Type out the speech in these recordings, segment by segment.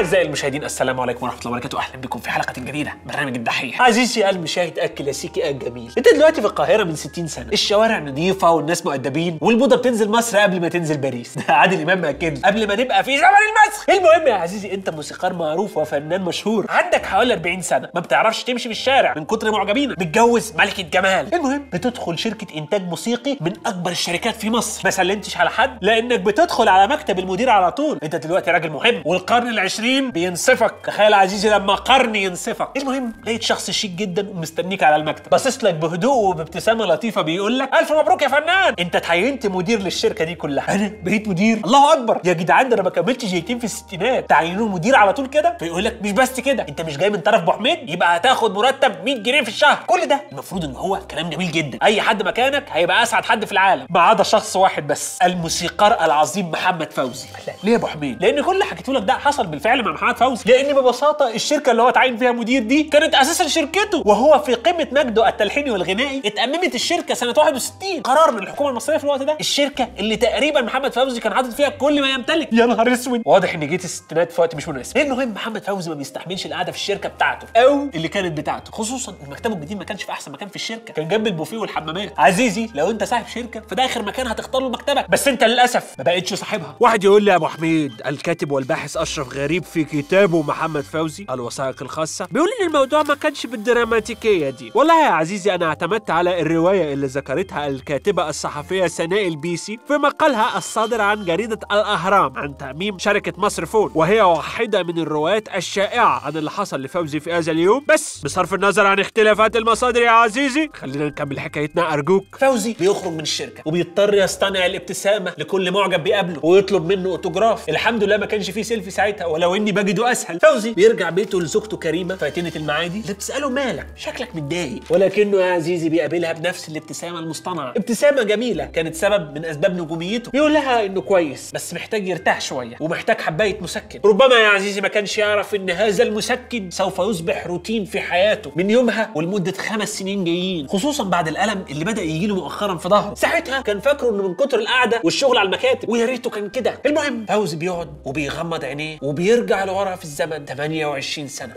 أعزائي المشاهدين السلام عليكم ورحمة الله وبركاته أهلا بكم في حلقة جديدة برنامج الدحيح عزيزي المشاهد الكلاسيكي الجميل انت دلوقتي في القاهره من 60 سنه الشوارع نظيفه والناس مؤدبين والموضه بتنزل مصر قبل ما تنزل باريس ده عادل امام مأكد قبل ما نبقى في زمن المسخ المهم يا عزيزي انت موسيقار معروف وفنان مشهور عندك حوالي 40 سنه ما بتعرفش تمشي في الشارع من كتر معجبينك متجوز ملكه جمال المهم بتدخل شركه انتاج موسيقي من اكبر الشركات في مصر ما سلمتش على حد لانك بتدخل على مكتب المدير على طول انت دلوقتي راجل مهم والقرن العشرين بينصفك تخيل عزيزي لما قرن ينصفك المهم لقيت شخص شيك جدا ومستنيك على المكتب باصص لك بهدوء وبابتسامه لطيفه بيقول لك الف مبروك يا فنان انت اتعينت مدير للشركه دي كلها انا بقيت مدير الله اكبر يا جدعان ده انا ما كملتش جيتين في الستينات تعينوه مدير على طول كده فيقول لك مش بس كده انت مش جاي من طرف ابو حميد يبقى هتاخد مرتب 100 جنيه في الشهر كل ده المفروض ان هو كلام جميل جدا اي حد مكانك هيبقى اسعد حد في العالم ما عدا شخص واحد بس الموسيقار العظيم محمد فوزي لا ليه يا ابو حميد لان كل اللي حكيته لك ده حصل بالفعل مع محمد فوزي لان ببساطه الشركه اللي هو اتعين فيها مدير دي كانت اساسا شركته وهو في قمه مجده التلحيني والغنائي اتأممت الشركه سنه 61 قرار من الحكومه المصريه في الوقت ده الشركه اللي تقريبا محمد فوزي كان حاطط فيها كل ما يمتلك يا نهار اسود واضح ان جيت الستينات في وقت مش مناسب المهم محمد فوزي ما بيستحملش القعده في الشركه بتاعته او اللي كانت بتاعته خصوصا ان مكتبه الجديد ما كانش في احسن مكان في الشركه كان جنب البوفيه والحمامات عزيزي لو انت صاحب شركه فده اخر مكان هتختار له مكتبك بس انت للاسف ما بقتش صاحبها واحد يقول لي يا ابو حميد الكاتب والباحث اشرف غريب في كتابه محمد فوزي الوثائق الخاصه بيقول ان الموضوع ما كانش بالدراماتيكيه دي والله يا عزيزي انا اعتمدت على الروايه اللي ذكرتها الكاتبه الصحفيه سناء البيسي في مقالها الصادر عن جريده الاهرام عن تاميم شركه مصر فون وهي واحده من الروايات الشائعه عن اللي حصل لفوزي في هذا اليوم بس بصرف النظر عن اختلافات المصادر يا عزيزي خلينا نكمل حكايتنا ارجوك فوزي بيخرج من الشركه وبيضطر يصطنع الابتسامه لكل معجب بيقابله ويطلب منه اوتوجراف الحمد لله ما كانش فيه سيلفي ساعتها ولو اني بجده اسهل فوزي بيرجع بيته لزوجته كريمه فاتنه المعادي اللي بتساله مالك شكلك متضايق ولكنه يا عزيزي بيقابلها بنفس الابتسامه المصطنعه ابتسامه جميله كانت سبب من اسباب نجوميته بيقول لها انه كويس بس محتاج يرتاح شويه ومحتاج حبايه مسكن ربما يا عزيزي ما كانش يعرف ان هذا المسكن سوف يصبح روتين في حياته من يومها ولمده خمس سنين جايين خصوصا بعد الالم اللي بدا يجي له مؤخرا في ظهره ساعتها كان فاكره انه من كتر القعده والشغل على المكاتب ويا ريته كان كده المهم فوزي بيقعد وبيغمض عينيه وبيرجع لورا في الزمن 28 سنه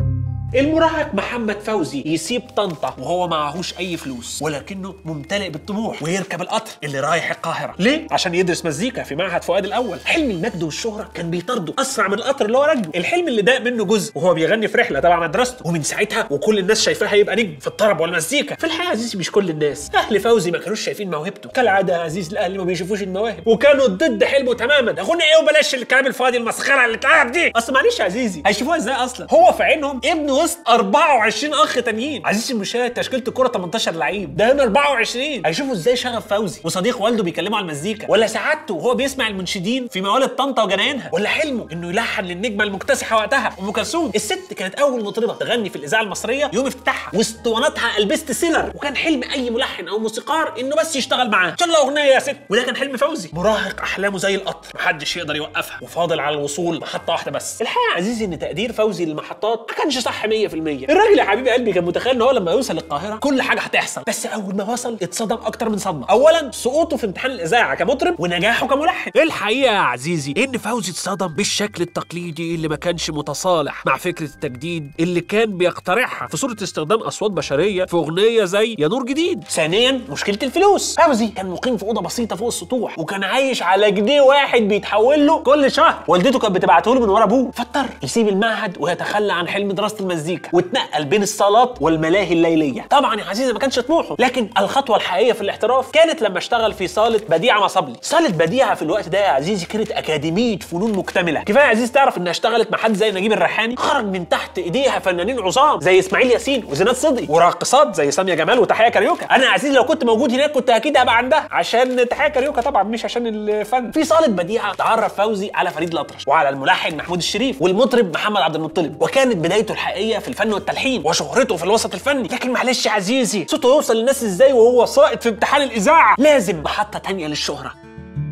المراهق محمد فوزي يسيب طنطا وهو معهوش اي فلوس ولكنه ممتلئ بالطموح ويركب القطر اللي رايح القاهره ليه عشان يدرس مزيكا في معهد فؤاد الاول حلم المجد والشهره كان بيطارده اسرع من القطر اللي هو راكبه الحلم اللي ضاق منه جزء وهو بيغني في رحله تبع مدرسته ومن ساعتها وكل الناس شايفاه هيبقى نجم في الطرب والمزيكا في الحقيقه يا عزيزي مش كل الناس اهل فوزي ما كانوش شايفين موهبته كالعاده يا عزيز الاهل ما بيشوفوش المواهب وكانوا ضد حلمه تماما اغني ايه وبلاش الكلام الفاضي المسخره اللي اتقال دي اصل معلش يا عزيزي هيشوفوها ازاي اصلا هو في عينهم ابن وسط 24 اخ تانيين عزيزي المشاهد تشكيله الكوره 18 لعيب ده هنا 24 هيشوفوا ازاي شغف فوزي وصديق والده بيكلمه على المزيكا ولا سعادته وهو بيسمع المنشدين في موالد طنطا وجناينها ولا حلمه انه يلحن للنجمه المكتسحه وقتها ام كلثوم الست كانت اول مطربه تغني في الاذاعه المصريه يوم افتتاحها واسطوانتها البست سيلر وكان حلم اي ملحن او موسيقار انه بس يشتغل معاه ان شاء الله اغنيه يا ست وده كان حلم فوزي مراهق احلامه زي القطر محدش يقدر يوقفها وفاضل على الوصول محطه واحده بس الحقيقه يا عزيزي ان تقدير فوزي للمحطات ما كانش صح 100% الراجل يا حبيب قلبي كان متخيل ان هو لما يوصل القاهره كل حاجه هتحصل بس اول ما وصل اتصدم اكتر من صدمه اولا سقوطه في امتحان الاذاعه كمطرب ونجاحه كملحن الحقيقة يا عزيزي إن فوزي اتصدم بالشكل التقليدي اللي ما كانش متصالح مع فكرة التجديد اللي كان بيقترحها في صورة استخدام أصوات بشرية في أغنية زي يا نور جديد ثانيا مشكله الفلوس فوزي كان مقيم في اوضه بسيطه فوق السطوح وكان عايش على جنيه واحد بيتحول له كل شهر والدته كانت بتبعته له من ورا ابوه فاضطر يسيب المعهد ويتخلى عن حلم دراسه المزيكا واتنقل بين الصالات والملاهي الليليه طبعا يا عزيزي ما كانش طموحه لكن الخطوه الحقيقيه في الاحتراف كانت لما اشتغل في صاله بديعه مصبلي صاله بديعه في الوقت ده يا عزيزي كانت اكاديميه فنون مكتمله كفايه يا عزيزي تعرف انها اشتغلت مع حد زي نجيب الريحاني خرج من تحت ايديها فنانين عظام زي اسماعيل ياسين وزينات صدقي وراقصات زي ساميه جمال وتحيه كاريوكا انا يا عزيزي لو كنت موجود هناك كنت اكيد هبقى عندها عشان تحيه كاريوكا طبعا مش عشان الفن في صاله بديعه تعرف فوزي على فريد الأطرش وعلى الملحن محمود الشريف والمطرب محمد عبد المطلب وكانت بدايته الحقيقيه في الفن والتلحين وشهرته في الوسط الفني لكن معلش يا عزيزي صوته يوصل للناس ازاي وهو ساقط في امتحان الاذاعه لازم محطه تانية للشهره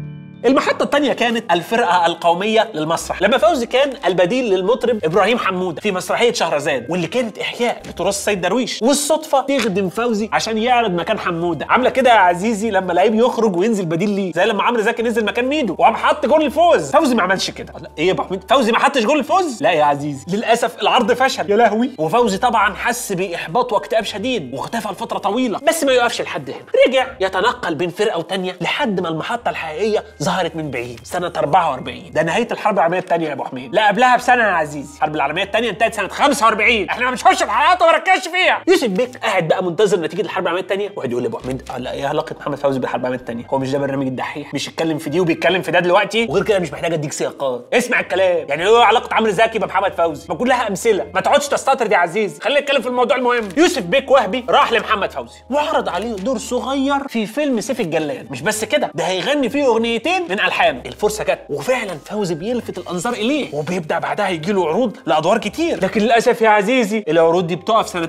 المحطه الثانيه كانت الفرقه القوميه للمسرح لما فوزي كان البديل للمطرب ابراهيم حموده في مسرحيه شهرزاد واللي كانت احياء لتراث السيد درويش والصدفه تخدم فوزي عشان يعرض مكان حموده عامله كده يا عزيزي لما لعيب يخرج وينزل بديل ليه زي لما عمرو زكي نزل مكان ميدو وقام حط جول الفوز فوزي ما عملش كده لا، ايه يا ابو حميد فوزي ما حطش جول الفوز لا يا عزيزي للاسف العرض فشل يا لهوي وفوزي طبعا حس باحباط واكتئاب شديد واختفى لفتره طويله بس ما يقفش لحد هنا رجع يتنقل بين فرقه وتانيه لحد ما المحطه الحقيقيه ظهرت من بعيد سنه 44 ده نهايه الحرب العالميه الثانيه يا ابو حميد لا قبلها بسنه يا عزيزي الحرب العالميه الثانيه انتهت سنه 45 احنا مش هنخش في حلقات وما نركزش فيها يوسف بيك قاعد بقى منتظر نتيجه الحرب العالميه الثانيه واحد يقول لابو حميد آه لا ايه علاقه محمد فوزي بالحرب العالميه الثانيه هو مش ده برنامج الدحيح مش يتكلم في دي وبيتكلم في ده دلوقتي وغير كده مش محتاج اديك سياقات اسمع الكلام يعني ايه علاقه عمرو زكي بمحمد فوزي ما كلها امثله ما تقعدش تستطرد يا عزيز خلينا نتكلم في الموضوع المهم يوسف بيك وهبي راح لمحمد فوزي وعرض عليه دور صغير في فيلم سيف الجلاد مش بس كده ده هيغني فيه اغنيتين من الحانه الفرصه جت وفعلا فوزي بيلفت الانظار اليه وبيبدا بعدها يجي له عروض لادوار كتير لكن للاسف يا عزيزي العروض دي بتقف سنه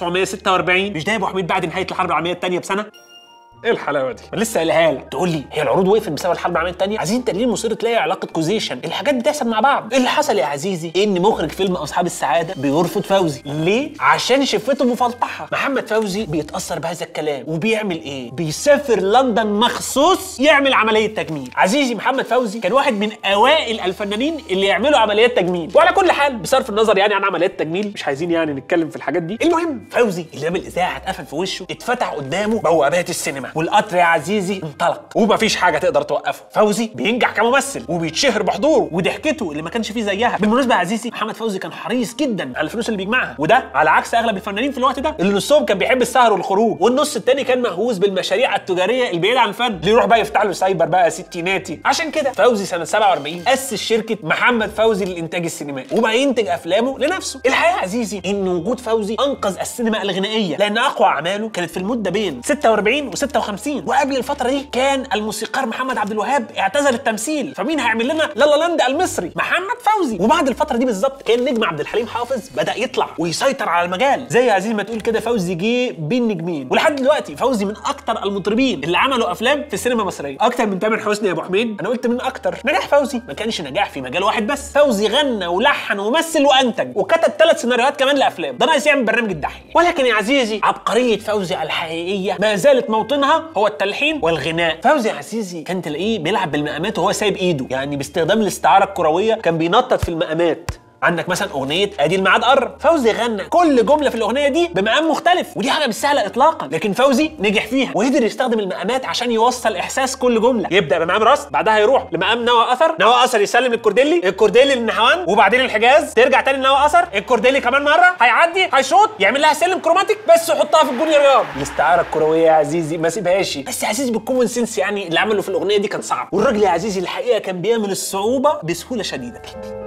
1946 مش ده يا ابو حميد بعد نهايه الحرب العالميه الثانيه بسنه ايه الحلاوه دي؟ ما لسه قايلها لك تقول لي هي العروض وقفت بسبب الحرب العالميه الثانيه عايزين انت ليه مصر تلاقي علاقه كوزيشن الحاجات بتحصل مع بعض اللي حصل يا عزيزي ان مخرج فيلم اصحاب السعاده بيرفض فوزي ليه عشان شفته مفلطحه محمد فوزي بيتاثر بهذا الكلام وبيعمل ايه بيسافر لندن مخصوص يعمل عمليه تجميل عزيزي محمد فوزي كان واحد من اوائل الفنانين اللي يعملوا عمليات تجميل وعلى كل حال بصرف النظر يعني عن عمليات التجميل مش عايزين يعني نتكلم في الحاجات دي المهم فوزي اللي باب الاذاعه اتقفل في وشه اتفتح قدامه بوابات السينما والقطر يا عزيزي انطلق ومفيش حاجه تقدر توقفه فوزي بينجح كممثل وبيتشهر بحضوره وضحكته اللي ما كانش فيه زيها بالمناسبه يا عزيزي محمد فوزي كان حريص جدا على الفلوس اللي بيجمعها وده على عكس اغلب الفنانين في الوقت ده اللي نصهم كان بيحب السهر والخروج والنص التاني كان مهووس بالمشاريع التجاريه البعيده عن الفن اللي يروح بقى يفتح له سايبر بقى ستيناتي عشان كده فوزي سنه 47 اسس شركه محمد فوزي للانتاج السينمائي وبقى ينتج افلامه لنفسه الحقيقه يا عزيزي ان وجود فوزي انقذ السينما الغنائيه لان اقوى اعماله كانت في المده بين 46 و56 وقبل الفتره دي كان الموسيقار محمد عبد الوهاب اعتزل التمثيل فمين هيعمل لنا لا لا لاند المصري محمد فوزي وبعد الفتره دي بالظبط كان نجم عبد الحليم حافظ بدا يطلع ويسيطر على المجال زي يا عزيزي ما تقول كده فوزي جه بين نجمين ولحد دلوقتي فوزي من اكتر المطربين اللي عملوا افلام في السينما المصريه اكتر من تامر حسني يا ابو حميد انا قلت من اكتر نجاح فوزي ما كانش نجاح في مجال واحد بس فوزي غنى ولحن ومثل وانتج وكتب ثلاث سيناريوهات كمان لافلام ده ناقص يعمل برنامج الدحيح ولكن يا عزيزي عبقريه فوزي الحقيقيه ما زالت موطنها هو التلحين والغناء فوزي يا عزيزي كان تلاقيه بيلعب بالمقامات وهو سايب ايده يعني باستخدام الاستعاره الكرويه كان بينطط في المقامات عندك مثلا اغنيه ادي الميعاد قرب فوزي غنى كل جمله في الاغنيه دي بمقام مختلف ودي حاجه مش سهله اطلاقا لكن فوزي نجح فيها وقدر يستخدم المقامات عشان يوصل احساس كل جمله يبدا بمقام راس بعدها يروح لمقام نوى اثر نوى اثر يسلم للكورديلي الكورديلي للنهوان وبعدين الحجاز ترجع تاني لنوى اثر الكورديلي كمان مره هيعدي هيشوط يعمل لها سلم كروماتيك بس يحطها في الجون يا رياض الاستعاره الكرويه يا عزيزي ما سيبهاش بس يا عزيزي بالكومن سنس يعني اللي عمله في الاغنيه دي كان صعب والراجل يا عزيزي الحقيقه كان بيعمل الصعوبه بسهوله شديده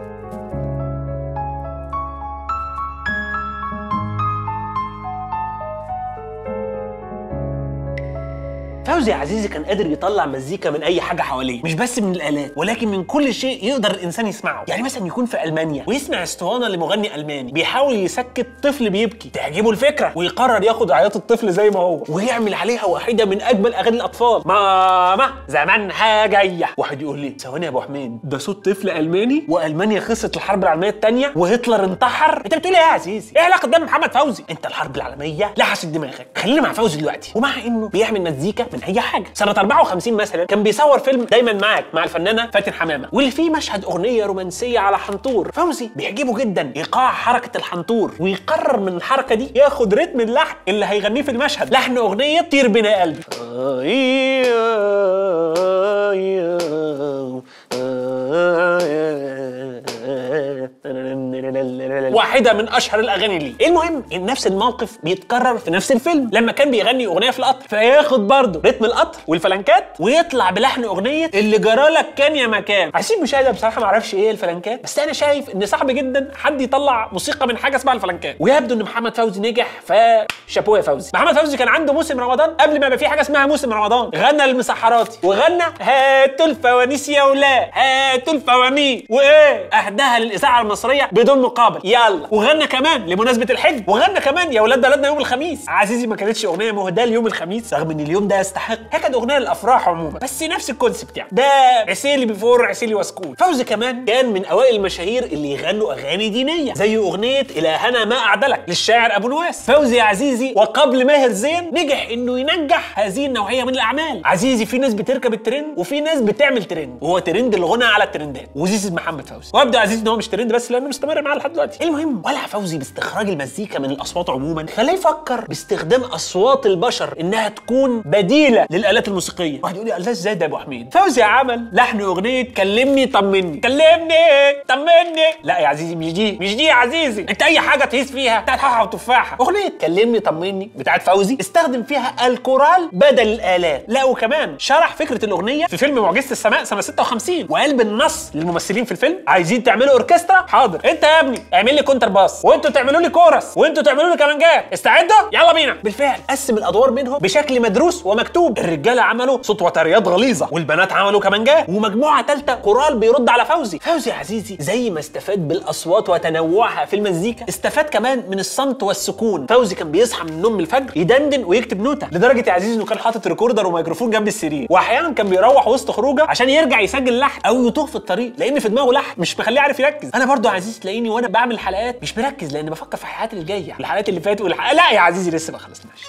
فوزي يا عزيزي كان قادر يطلع مزيكا من اي حاجه حواليه مش بس من الالات ولكن من كل شيء يقدر الانسان يسمعه يعني مثلا يكون في المانيا ويسمع اسطوانه لمغني الماني بيحاول يسكت طفل بيبكي تعجبه الفكره ويقرر ياخد عياط الطفل زي ما هو ويعمل عليها واحده من اجمل اغاني الاطفال ماما زمانها جايه واحد يقول لي ثواني يا ابو حميد ده صوت طفل الماني والمانيا خسرت الحرب العالميه الثانيه وهتلر انتحر انت بتقول ايه يا عزيزي ايه علاقه ده بمحمد فوزي انت الحرب العالميه لحست دماغك خلينا مع فوزي دلوقتي ومع انه بيعمل مزيكا من اي حاجه سنه 54 مثلا كان بيصور فيلم دايما معاك مع الفنانه فاتن حمامه واللي فيه مشهد اغنيه رومانسيه على حنطور فوزي بيعجبه جدا ايقاع حركه الحنطور ويقرر من الحركه دي ياخد رتم اللحن اللي هيغنيه في المشهد لحن اغنيه طير بنا يا قلبي واحده من اشهر الاغاني ليه المهم ان نفس الموقف بيتكرر في نفس الفيلم لما كان بيغني اغنيه في القطر فياخد برضه رتم القطر والفلانكات ويطلع بلحن اغنيه اللي جرالك كان يا مكان عشان مشاهده بصراحه ما اعرفش ايه الفلانكات بس انا شايف ان صعب جدا حد يطلع موسيقى من حاجه اسمها الفلانكات ويبدو ان محمد فوزي نجح فشابوه يا فوزي محمد فوزي كان عنده موسم رمضان قبل ما يبقى في حاجه اسمها موسم رمضان غنى للمسحراتي وغنى هاتوا الفوانيس يا ولا هاتوا الفوانيس وايه اهداها للاذاعه المصريه بدون مقابل حاضر يلا وغنى كمان لمناسبه الحج وغنى كمان يا ولاد بلدنا يوم الخميس عزيزي ما كانتش اغنيه مهداه ليوم الخميس رغم ان اليوم ده يستحق هي كانت اغنيه للافراح عموما بس نفس الكونسبت يعني ده عسيلي بيفور عسيلي وسكول فوزي كمان كان من اوائل المشاهير اللي يغنوا اغاني دينيه زي اغنيه الهنا ما اعدلك للشاعر ابو نواس فوزي يا عزيزي وقبل ماهر زين نجح انه ينجح هذه النوعيه من الاعمال عزيزي في ناس بتركب الترند وفي ناس بتعمل ترند وهو ترند الغنى على الترندات وزيز محمد فوزي وابدا عزيزي ان هو مش ترند بس لانه مستمر معاه لحد دلوقتي المهم ولع فوزي باستخراج المزيكا من الاصوات عموما خلاه يفكر باستخدام اصوات البشر انها تكون بديله للالات الموسيقيه واحد يقول لي الله ازاي ده يا ابو حميد فوزي عمل لحن اغنيه كلمني طمني كلمني طمني لا يا عزيزي مش دي مش دي يا عزيزي انت اي حاجه تهيس فيها بتاعت حاحه وتفاحه اغنيه كلمني طمني بتاعت فوزي استخدم فيها الكورال بدل الالات لا وكمان شرح فكره الاغنيه في فيلم معجزه السماء سنه 56 وقال بالنص للممثلين في الفيلم عايزين تعملوا اوركسترا حاضر انت يا ابني اعمل لي كونتر باس وانتوا تعملوا لي كورس وانتوا تعملوا لي كمانجات استعدوا يلا بينا بالفعل قسم الادوار بينهم بشكل مدروس ومكتوب الرجاله عملوا صوت وتريات غليظه والبنات عملوا كمانجات ومجموعه ثالثه كورال بيرد على فوزي فوزي يا عزيزي زي ما استفاد بالاصوات وتنوعها في المزيكا استفاد كمان من الصمت والسكون فوزي كان بيصحى من النوم من الفجر يدندن ويكتب نوته لدرجه يا عزيزي انه كان حاطط ريكوردر وميكروفون جنب السرير واحيانا كان بيروح وسط خروجه عشان يرجع يسجل لحن او يتوه في الطريق لان في دماغه لحن مش مخليه عارف يركز انا برضو يا عزيزي تلاقيني وانا بعمل حلقات مش مركز لان بفكر في الحلقات اللي جايه الحلقات اللي فاتت والح... لا يا عزيزي لسه ما خلصناش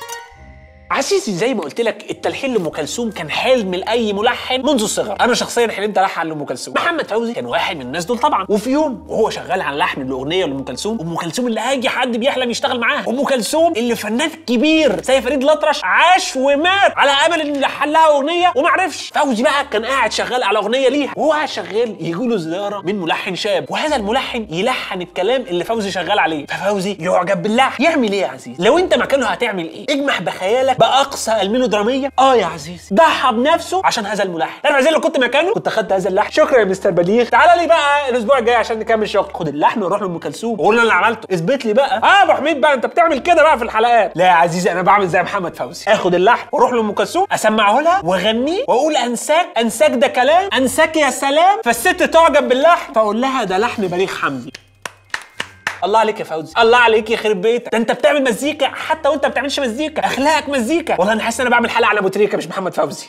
عزيزي زي ما قلت لك التلحين لام كلثوم كان حلم لاي ملحن منذ الصغر انا شخصيا حلمت الحن لام كلثوم محمد فوزي كان واحد من الناس دول طبعا وفي يوم وهو شغال على لحن الاغنيه لام كلثوم ام كلثوم اللي اي حد بيحلم يشتغل معاها ام كلثوم اللي فنان كبير زي فريد الأطرش عاش ومات على امل ان يلحن لها اغنيه وما عرفش فوزي بقى كان قاعد شغال على اغنيه ليها وهو قاعد شغال يجي له زياره من ملحن شاب وهذا الملحن يلحن الكلام اللي فوزي شغال عليه ففوزي يعجب باللحن يعمل ايه يا عزيز لو انت مكانه هتعمل ايه اجمع بخيالك باقصى الميلودراميه اه يا عزيزي ضحى بنفسه عشان هذا الملحن انا عزيزي لو كنت مكانه كنت اخدت هذا اللحن شكرا يا مستر بليغ تعالى لي بقى الاسبوع الجاي عشان نكمل شغل خد اللحن وروح لام كلثوم وقول له اللي عملته اثبت لي بقى اه يا ابو حميد بقى انت بتعمل كده بقى في الحلقات لا يا عزيزي انا بعمل زي محمد فوزي اخد اللحن واروح لام كلثوم اسمعه لها واغنيه واقول انساك انساك ده كلام انساك يا سلام فالست تعجب باللحن فاقول لها ده لحن بليغ حمدي الله عليك يا فوزي الله عليك يخرب بيتك ده انت بتعمل مزيكا حتى وانت ما بتعملش مزيكا اخلاقك مزيكا والله انا حاسس ان انا بعمل حلقه على ابو تريكه مش محمد فوزي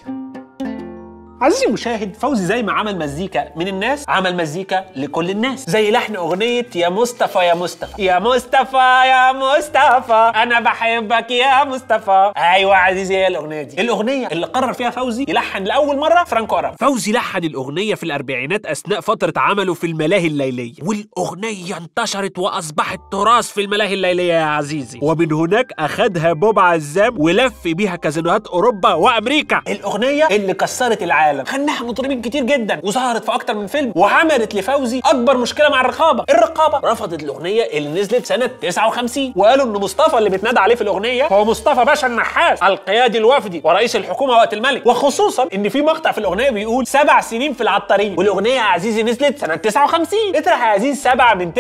عزيزي المشاهد فوزي زي ما عمل مزيكا من الناس عمل مزيكا لكل الناس زي لحن اغنيه يا مصطفى يا مصطفى يا مصطفى يا مصطفى انا بحبك يا مصطفى ايوه عزيزي هي الاغنيه دي الاغنيه اللي قرر فيها فوزي يلحن لاول مره فرانكو ارام فوزي لحن الأغنية في الأربعينات أثناء فترة عمله في الملاهي الليلية والأغنية انتشرت وأصبحت تراث في الملاهي الليلية يا عزيزي ومن هناك أخدها بوب عزام ولف بيها كازينوهات أوروبا وأمريكا الاغنيه اللي كسرت العالم غناها مطربين كتير جدا وظهرت في اكتر من فيلم وعملت لفوزي اكبر مشكله مع الرقابه الرقابه رفضت الاغنيه اللي نزلت سنه 59 وقالوا ان مصطفى اللي بيتنادى عليه في الاغنيه هو مصطفى باشا النحاس القيادي الوفدي ورئيس الحكومه وقت الملك وخصوصا ان في مقطع في الاغنيه بيقول سبع سنين في العطارين والاغنيه يا عزيزي نزلت سنه 59 اطرح يا عزيزي سبعه من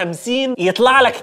59 يطلع لك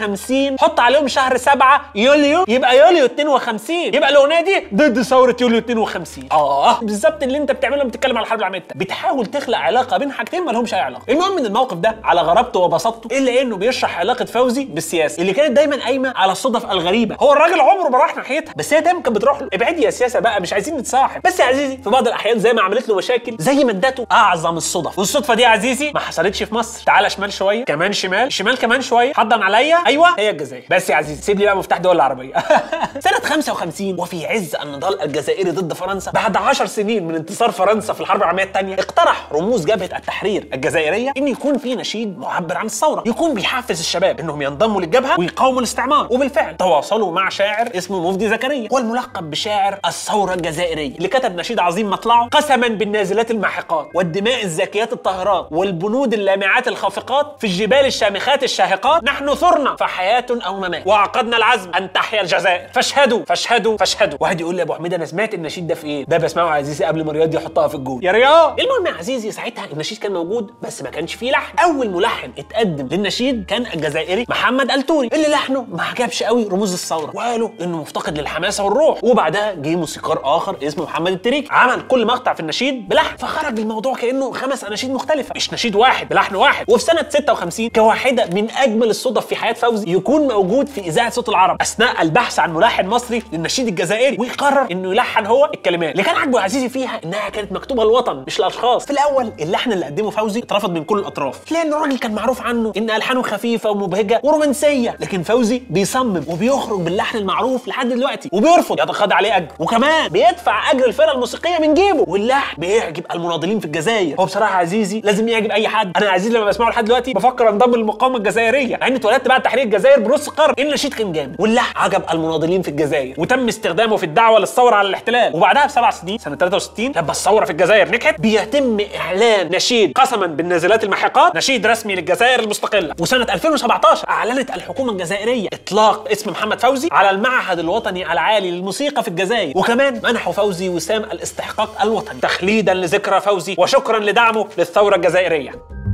52 حط عليهم شهر سبعه يوليو يبقى يوليو 52 يبقى الاغنيه دي ضد ثوره يوليو 52 اه بالظبط اللي انت بتعمله لما بتتكلم على الحرب العالميه التانية. بتحاول تخلق علاقه بين حاجتين ما لهمش اي علاقه المهم ان الموقف ده على غرابته وبساطته الا انه بيشرح علاقه فوزي بالسياسه اللي كانت دايما قايمه على الصدف الغريبه هو الراجل عمره ما راح ناحيتها بس هي دايما كانت بتروح له ابعدي يا سياسه بقى مش عايزين نتصاحب بس يا عزيزي في بعض الاحيان زي ما عملت له مشاكل زي ما ادته اعظم الصدف والصدفه دي يا عزيزي ما حصلتش في مصر تعالى شمال شويه كمان شمال شمال كمان شويه حضن عليا ايوه هي الجزائر بس يا عزيزي سيب لي بقى مفتاح دول العربيه سنه 55 وفي عز النضال الجزائري ضد فرنسا بعد 10 سنين من انتصار فرنسا في الحرب العالميه الثانيه اقترح رموز جبهه التحرير الجزائريه ان يكون في نشيد معبر عن الثوره يكون بيحفز الشباب انهم ينضموا للجبهه ويقاوموا الاستعمار وبالفعل تواصلوا مع شاعر اسمه مفدي زكريا والملقب بشاعر الثوره الجزائريه اللي كتب نشيد عظيم مطلعه قسما بالنازلات الماحقات والدماء الزاكيات الطاهرات والبنود اللامعات الخافقات في الجبال الشامخات الشاهقات نحن ثرنا فحياه او ممات وعقدنا العزم ان تحيا الجزائر فاشهدوا فاشهدوا فاشهدوا واحد يقول لي يا ابو حميد انا سمعت النشيد ده في ايه ده بسمعه يا عزيزي قبل ما رياض يحطها في الجول يا رياض المهم يا عزيزي ساعتها النشيد كان موجود بس ما كانش فيه لحن اول ملحن اتقدم للنشيد كان الجزائري محمد التوري اللي لحنه ما عجبش قوي رموز الثوره وقالوا انه مفتقد للحماسه والروح وبعدها جه موسيقار اخر اسمه محمد التريكي عمل كل مقطع في النشيد بلحن فخرج الموضوع كانه خمس اناشيد مختلفه مش نشيد واحد بلحن واحد وفي سنه 56 كواحده من اجمل الصدف في حياه فوزي يكون موجود في اذاعه صوت العرب اثناء البحث عن ملحن مصري للنشيد الجزائري ويقرر انه يلحن هو الكلمات اللي كان عاجبه يا عزيزي فيها انها كانت مكتوبه للوطن مش للاشخاص في الاول اللحن اللي قدمه فوزي اترفض من كل الاطراف لان الراجل كان معروف عنه ان الحانه خفيفه ومبهجه ورومانسيه لكن فوزي بيصمم وبيخرج باللحن المعروف لحد دلوقتي وبيرفض يتقاضى عليه اجر وكمان بيدفع اجر الفرقه الموسيقيه من جيبه واللحن بيعجب المناضلين في الجزائر هو بصراحه عزيزي لازم يعجب اي حد انا عزيزي لما بسمعه لحد دلوقتي بفكر انضم للمقاومه الجزائريه مع اني اتولدت بعد تحرير الجزائر بنص قرن النشيد كان جامد واللحن عجب المناضلين في الجزائر وتم استخدامه في الدعوه للثوره على الاحتلال وبعدها بسبع سنين سنه 63 لما الثوره في الجزائر نجحت بيتم اعلان نشيد قسما بالنازلات المحقات نشيد رسمي للجزائر المستقله وسنه 2017 اعلنت الحكومه الجزائريه اطلاق اسم محمد فوزي على المعهد الوطني العالي للموسيقى في الجزائر وكمان منحوا فوزي وسام الاستحقاق الوطني تخليدا لذكرى فوزي وشكرا لدعمه للثوره الجزائريه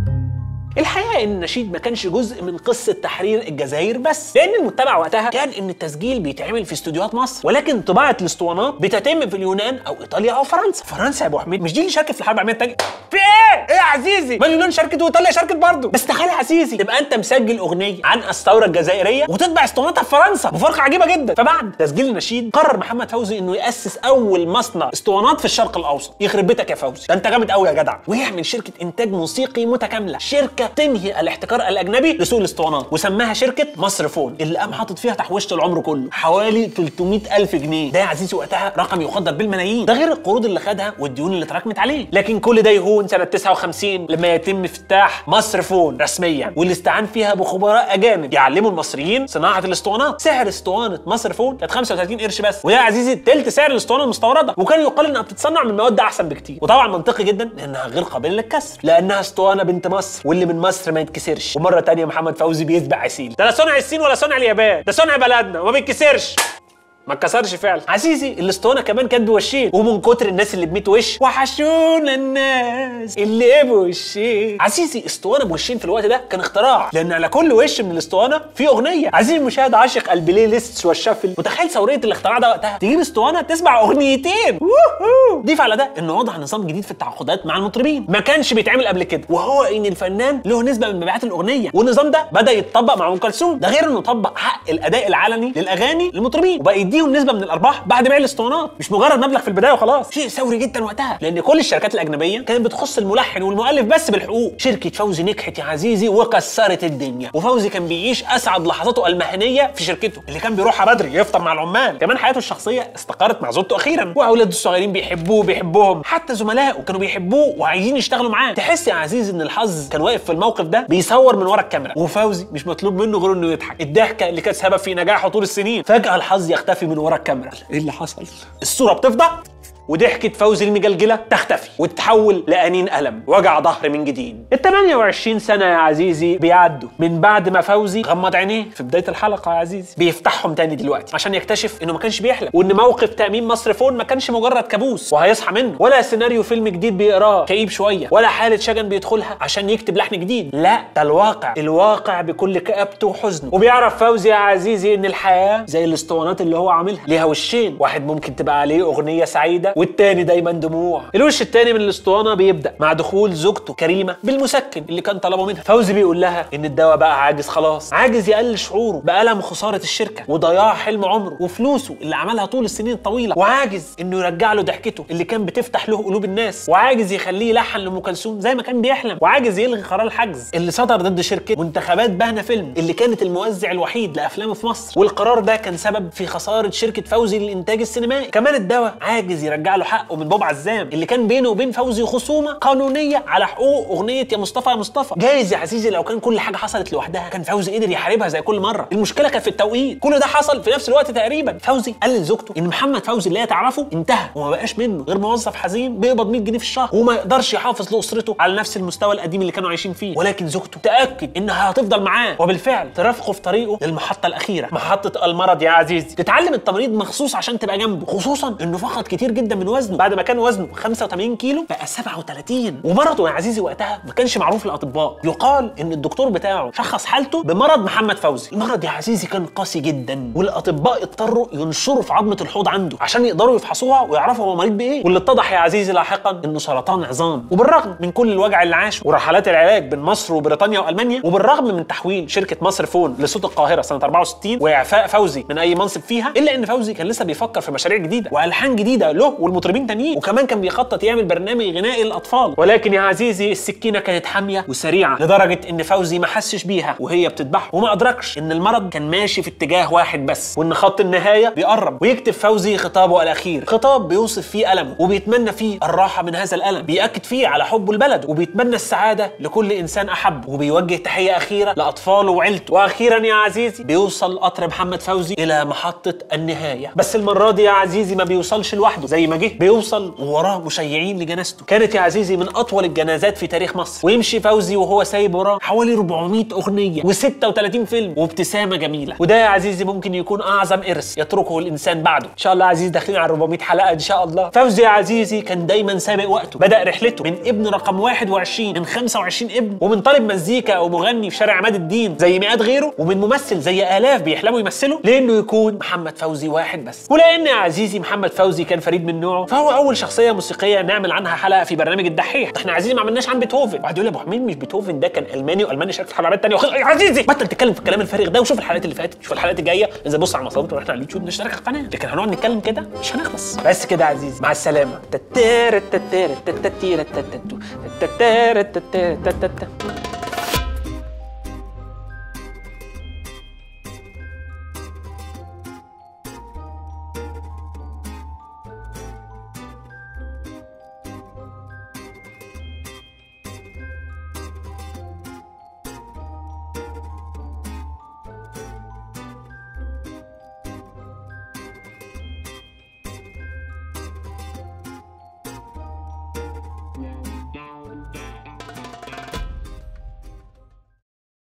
الحقيقه ان النشيد ما كانش جزء من قصه تحرير الجزائر بس لان المتبع وقتها كان ان التسجيل بيتعمل في استوديوهات مصر ولكن طباعه الاسطوانات بتتم في اليونان او ايطاليا او فرنسا فرنسا يا ابو حميد مش دي اللي شاركت في الحرب العالميه الثانيه في ايه ايه يا عزيزي ما اليونان شاركت وايطاليا شاركت برضه بس تخيل يا عزيزي تبقى انت مسجل اغنيه عن الثوره الجزائريه وتطبع اسطوانتها في فرنسا بفرقه عجيبه جدا فبعد تسجيل النشيد قرر محمد فوزي انه ياسس اول مصنع اسطوانات في الشرق الاوسط يخرب بيتك يا فوزي ده انت جامد قوي يا جدع ويعمل شركه انتاج موسيقي متكامله شركه تنهي الاحتكار الاجنبي لسوق الاسطوانات وسماها شركه مصر فون اللي قام حاطط فيها تحويشه العمر كله حوالي 300 الف جنيه ده يا عزيزي وقتها رقم يقدر بالملايين ده غير القروض اللي خدها والديون اللي اتراكمت عليه لكن كل ده يهون سنه 59 لما يتم افتتاح مصر فون رسميا واللي استعان فيها بخبراء اجانب يعلموا المصريين صناعه الاسطوانات سعر اسطوانه مصر فون كانت 35 قرش بس وده يا عزيزي تلت سعر الاسطوانه المستورده وكان يقال انها بتتصنع من مواد احسن بكتير وطبعا منطقي جدا لانها غير قابله للكسر لانها اسطوانه بنت مصر واللي من مصر ما يتكسرش ومره تانية محمد فوزي بيتبع عسيل ده لا صنع الصين ولا صنع اليابان ده صنع بلدنا وما بيتكسرش ما اتكسرش فعلا عزيزي الاسطوانه كمان كانت بوشين ومن كتر الناس اللي ب 100 وش وحشونا الناس اللي بوشين عزيزي اسطوانه بوشين في الوقت ده كان اختراع لان على كل وش من الاسطوانه في اغنيه عزيزي المشاهد عاشق البلاي ليست والشفل متخيل ثوريه الاختراع ده وقتها تجيب اسطوانه تسمع اغنيتين ووهو. ضيف على ده انه وضع نظام جديد في التعاقدات مع المطربين ما كانش بيتعمل قبل كده وهو ان الفنان له نسبه من مبيعات الاغنيه والنظام ده بدا يتطبق مع ام كلثوم ده غير انه طبق حق الاداء العلني للاغاني للمطربين وبقى يديهم نسبه من الارباح بعد بيع الاسطوانات مش مجرد مبلغ في البدايه وخلاص شيء ثوري جدا وقتها لان كل الشركات الاجنبيه كانت بتخص الملحن والمؤلف بس بالحقوق شركه فوزي نجحت يا عزيزي وكسرت الدنيا وفوزي كان بيعيش اسعد لحظاته المهنيه في شركته اللي كان بيروحها بدري يفطر مع العمال كمان حياته الشخصيه استقرت مع زوجته اخيرا واولاده الصغيرين بيحبوه بيحبوهم حتى زملائه كانوا بيحبوه وعايزين يشتغلوا معاه تحس يا عزيزي ان الحظ كان واقف في الموقف ده بيصور من ورا الكاميرا وفوزي مش مطلوب منه غير انه يضحك الضحكه اللي كانت سبب في نجاحه طول السنين فجاه الحظ يختفي من ورا الكاميرا ايه اللي حصل الصوره بتفضى وضحكة فوزي المجلجلة تختفي وتتحول لأنين ألم وجع ظهر من جديد ال 28 سنة يا عزيزي بيعدوا من بعد ما فوزي غمض عينيه في بداية الحلقة يا عزيزي بيفتحهم تاني دلوقتي عشان يكتشف إنه ما كانش بيحلم وإن موقف تأمين مصر فون ما كانش مجرد كابوس وهيصحى منه ولا سيناريو فيلم جديد بيقراه كئيب شوية ولا حالة شجن بيدخلها عشان يكتب لحن جديد لا ده الواقع الواقع بكل كآبته وحزنه وبيعرف فوزي يا عزيزي إن الحياة زي الاسطوانات اللي هو عاملها ليها وشين واحد ممكن تبقى عليه أغنية سعيدة والتاني دايما دموع الوش التاني من الاسطوانه بيبدا مع دخول زوجته كريمه بالمسكن اللي كان طلبه منها فوزي بيقول لها ان الدواء بقى عاجز خلاص عاجز يقلل شعوره بالم خساره الشركه وضياع حلم عمره وفلوسه اللي عملها طول السنين الطويله وعاجز انه يرجع له ضحكته اللي كان بتفتح له قلوب الناس وعاجز يخليه يلحن لام كلثوم زي ما كان بيحلم وعاجز يلغي قرار الحجز اللي صدر ضد شركه منتخبات بهنا فيلم اللي كانت الموزع الوحيد لافلامه في مصر والقرار ده كان سبب في خساره شركه فوزي للانتاج السينمائي كمان الدواء عاجز يرجع له حقه من بوب عزام اللي كان بينه وبين فوزي خصومه قانونيه على حقوق اغنيه يا مصطفى يا مصطفى جايز يا عزيزي لو كان كل حاجه حصلت لوحدها كان فوزي قدر يحاربها زي كل مره المشكله كانت في التوقيت كل ده حصل في نفس الوقت تقريبا فوزي قال لزوجته ان محمد فوزي اللي هي تعرفه انتهى وما بقاش منه غير موظف حزين بيقبض 100 جنيه في الشهر وما يقدرش يحافظ لاسرته على نفس المستوى القديم اللي كانوا عايشين فيه ولكن زوجته تاكد انها هتفضل معاه وبالفعل ترافقه في طريقه للمحطه الاخيره محطه المرض يا عزيزي تتعلم التمريض مخصوص عشان تبقى جنبه خصوصا انه فقد كتير جدا من وزنه بعد ما كان وزنه 85 كيلو بقى 37 ومرضه يا عزيزي وقتها ما كانش معروف للاطباء يقال ان الدكتور بتاعه شخص حالته بمرض محمد فوزي المرض يا عزيزي كان قاسي جدا والاطباء اضطروا ينشروا في عظمه الحوض عنده عشان يقدروا يفحصوها ويعرفوا هو مريض بايه واللي اتضح يا عزيزي لاحقا انه سرطان عظام وبالرغم من كل الوجع اللي عاشه ورحلات العلاج بين مصر وبريطانيا والمانيا وبالرغم من تحويل شركه مصر فون لصوت القاهره سنه 64 واعفاء فوزي من اي منصب فيها الا ان فوزي كان لسه بيفكر في مشاريع جديده والحان جديده له والمطربين تانيين وكمان كان بيخطط يعمل برنامج غنائي للاطفال ولكن يا عزيزي السكينه كانت حاميه وسريعه لدرجه ان فوزي ما حسش بيها وهي بتذبحه وما ادركش ان المرض كان ماشي في اتجاه واحد بس وان خط النهايه بيقرب ويكتب فوزي خطابه الاخير خطاب بيوصف فيه المه وبيتمنى فيه الراحه من هذا الالم بياكد فيه على حبه لبلده وبيتمنى السعاده لكل انسان احبه وبيوجه تحيه اخيره لاطفاله وعيلته واخيرا يا عزيزي بيوصل قطر محمد فوزي الى محطه النهايه بس المره دي يا عزيزي ما بيوصلش لوحده زي ما جه بيوصل ووراه مشيعين لجنازته كانت يا عزيزي من اطول الجنازات في تاريخ مصر ويمشي فوزي وهو سايب وراه حوالي 400 اغنيه و36 فيلم وابتسامه جميله وده يا عزيزي ممكن يكون اعظم ارث يتركه الانسان بعده ان شاء الله يا عزيزي داخلين على 400 حلقه ان شاء الله فوزي يا عزيزي كان دايما سابق وقته بدا رحلته من ابن رقم 21 من 25 ابن ومن طالب مزيكا او مغني في شارع عماد الدين زي مئات غيره ومن ممثل زي الاف بيحلموا يمثلوا لانه يكون محمد فوزي واحد بس ولان يا عزيزي محمد فوزي كان فريد من نوعه فهو اول شخصيه موسيقيه نعمل عنها حلقه في برنامج الدحيح احنا عزيزي ما عملناش عن بيتهوفن واحد يقول لي يا ابو حميد مش بيتهوفن ده كان الماني والماني شارك في حلقات تانية وخ... يا عزيزي بطل تتكلم في الكلام الفارغ ده وشوف الحلقات اللي فاتت شوف الحلقات الجايه انزل بص على المصادر واحنا على اليوتيوب نشترك في القناه لكن هنقعد نتكلم كده مش هنخلص بس كده يا عزيزي مع السلامه